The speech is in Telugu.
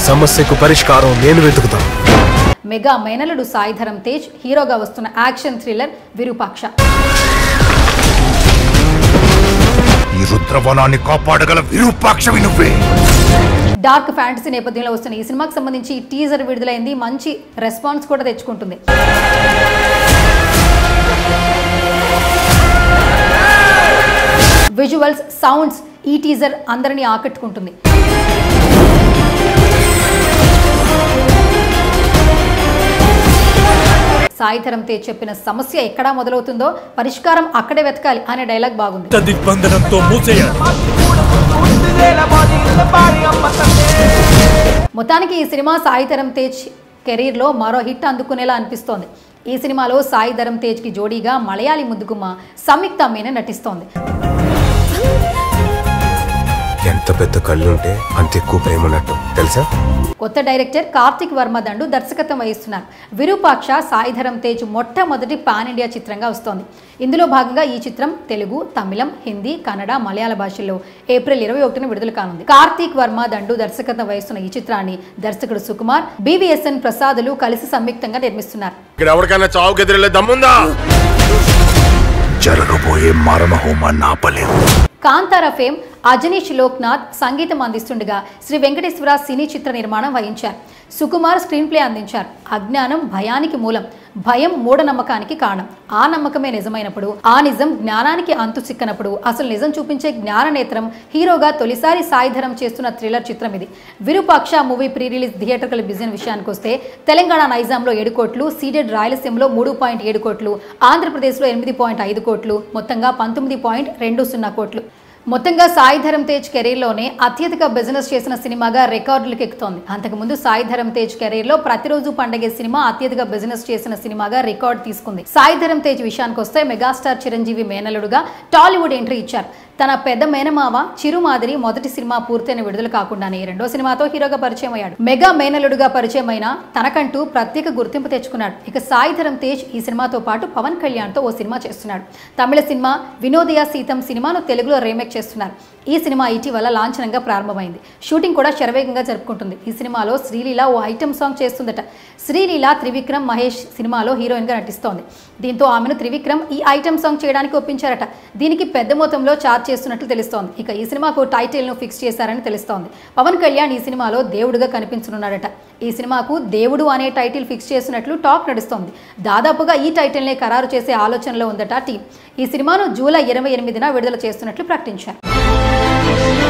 సమస్యకు పరిష్కారం నేను వెతుకుతాను మెగా మేనలుడు సాయిధరం తేజ్ హీరోగా వస్తున్న యాక్షన్ థ్రిల్లర్ విరూపాక్ష ఈ రుద్రవనాన్ని కాపాడగల విరూపాక్షవి నువ్వే డార్క్ ఫ్యాంటసీ నేపథ్యంలో వస్తున్న ఈ సినిమాకి సంబంధించి టీజర్ విడుదలైంది మంచి రెస్పాన్స్ కూడా తెచ్చుకుంటుంది విజువల్స్ సౌండ్స్ ఈ టీజర్ అందరినీ ఆకట్టుకుంటుంది సాయిధరం తేజ్ చెప్పిన సమస్య ఎక్కడ మొదలవుతుందో పరిష్కారం అక్కడే వెతకాలి అనే డైలాగ్ బాగుంది దిగ్బంధనంతో మూసేయాలి మొత్తానికి ఈ సినిమా సాయిధరం తేజ్ కెరీర్లో మరో హిట్ అందుకునేలా అనిపిస్తోంది ఈ సినిమాలో సాయి ధరం తేజ్కి జోడీగా మలయాళీ ముద్దుగుమ్మ సంయుక్త మీనన్ నటిస్తోంది ఎంత పెద్ద కళ్ళుంటే అంత ఎక్కువ ప్రేమ ఉన్నట్టు తెలుసా కొత్త డైరెక్టర్ కార్తిక్ వర్మ దండు దర్శకత్వం వహిస్తున్నారు విరూపాక్ష సాయిధరం తేజ్ మొట్టమొదటి పాన్ ఇండియా చిత్రంగా వస్తోంది ఇందులో భాగంగా ఈ చిత్రం తెలుగు తమిళం హిందీ కన్నడ మలయాళ భాషల్లో ఏప్రిల్ ఇరవై ఒకటిన విడుదల కానుంది కార్తీక్ వర్మ దండు దర్శకత్వం వహిస్తున్న ఈ చిత్రాన్ని దర్శకుడు సుకుమార్ బీవీఎస్ఎన్ ప్రసాదులు కలిసి సంయుక్తంగా నిర్మిస్తున్నారు ఇక్కడ ఎవరికైనా చావు గెదిరిలే దమ్ముందా జరగబోయే మరణ హోమాన్ని ఆపలేవు కాంతార ఫేమ్ అజనీష్ లోక్నాథ్ సంగీతం అందిస్తుండగా శ్రీ వెంకటేశ్వర సినీ చిత్ర నిర్మాణం వహించారు సుకుమార్ స్క్రీన్ ప్లే అందించారు అజ్ఞానం భయానికి మూలం భయం మూఢనమ్మకానికి కారణం ఆ నమ్మకమే నిజమైనప్పుడు ఆ నిజం జ్ఞానానికి అంతు చిక్కనప్పుడు అసలు నిజం చూపించే జ్ఞాన నేత్రం హీరోగా తొలిసారి సాయిధరం చేస్తున్న థ్రిల్లర్ చిత్రం ఇది Virupaksha movie pre release theatrical business విషయానికి వస్తే తెలంగాణ నైజాంలో ఏడు కోట్లు సీడెడ్ రాయలసీమలో మూడు పాయింట్ ఏడు కోట్లు ఆంధ్రప్రదేశ్లో ఎనిమిది పాయింట్ ఐదు కోట్లు మొత్తంగా పంతొమ్మిది పాయింట్ రెండు సున్నా కోట్లు మొత్తంగా సాయి ధరమ్ తేజ్ కెరీర్లోనే అత్యధిక బిజినెస్ చేసిన సినిమాగా రికార్డులకు ఎక్కుతోంది అంతకుముందు సాయి ధరమ్ తేజ్ కెరీర్లో ప్రతిరోజు పండగే సినిమా అత్యధిక బిజినెస్ చేసిన సినిమాగా రికార్డు తీసుకుంది సాయి ధరమ్ తేజ్ విషయానికి వస్తే మెగాస్టార్ చిరంజీవి మేనలుడుగా టాలీవుడ్ ఎంట్రీ ఇచ్చారు తన పెద్ద మేనమావ చిరు మాదిరి మొదటి సినిమా పూర్తయిన విడుదల కాకుండానే రెండో సినిమాతో హీరోగా పరిచయం అయ్యాడు మెగా మేనలుడుగా పరిచయమైన తనకంటూ ప్రత్యేక గుర్తింపు తెచ్చుకున్నాడు ఇక సాయి ధరమ్ తేజ్ ఈ సినిమాతో పాటు పవన్ కళ్యాణ్తో ఓ సినిమా చేస్తున్నాడు తమిళ సినిమా వినోదయ సీతం సినిమాను తెలుగులో రీమేక్ చేస్తున్నారు ఈ సినిమా ఇటీవల లాంఛనంగా ప్రారంభమైంది షూటింగ్ కూడా శరవేగంగా జరుపుకుంటుంది ఈ సినిమాలో శ్రీలీల ఓ ఐటమ్ సాంగ్ చేస్తుందట శ్రీలీల త్రివిక్రమ్ మహేష్ సినిమాలో హీరోయిన్గా నటిస్తోంది దీంతో ఆమెను త్రివిక్రమ్ ఈ ఐటమ్ సాంగ్ చేయడానికి ఒప్పించారట దీనికి పెద్ద మొత్తంలో ఛార్జ్ చేస్తున్నట్లు తెలుస్తోంది ఇక ఈ సినిమాకు టైటిల్ను ఫిక్స్ చేశారని తెలుస్తోంది పవన్ కళ్యాణ్ ఈ సినిమాలో దేవుడుగా కనిపించనున్నాడట ఈ సినిమాకు దేవుడు అనే టైటిల్ ఫిక్స్ చేసినట్లు టాక్ నడుస్తోంది దాదాపుగా ఈ టైటిల్నే ఖరారు చేసే ఆలోచనలో ఉందట టీం ఈ సినిమాను జూలై ఇరవై ఎనిమిదిన విడుదల చేస్తున్నట్లు ప్రకటించారు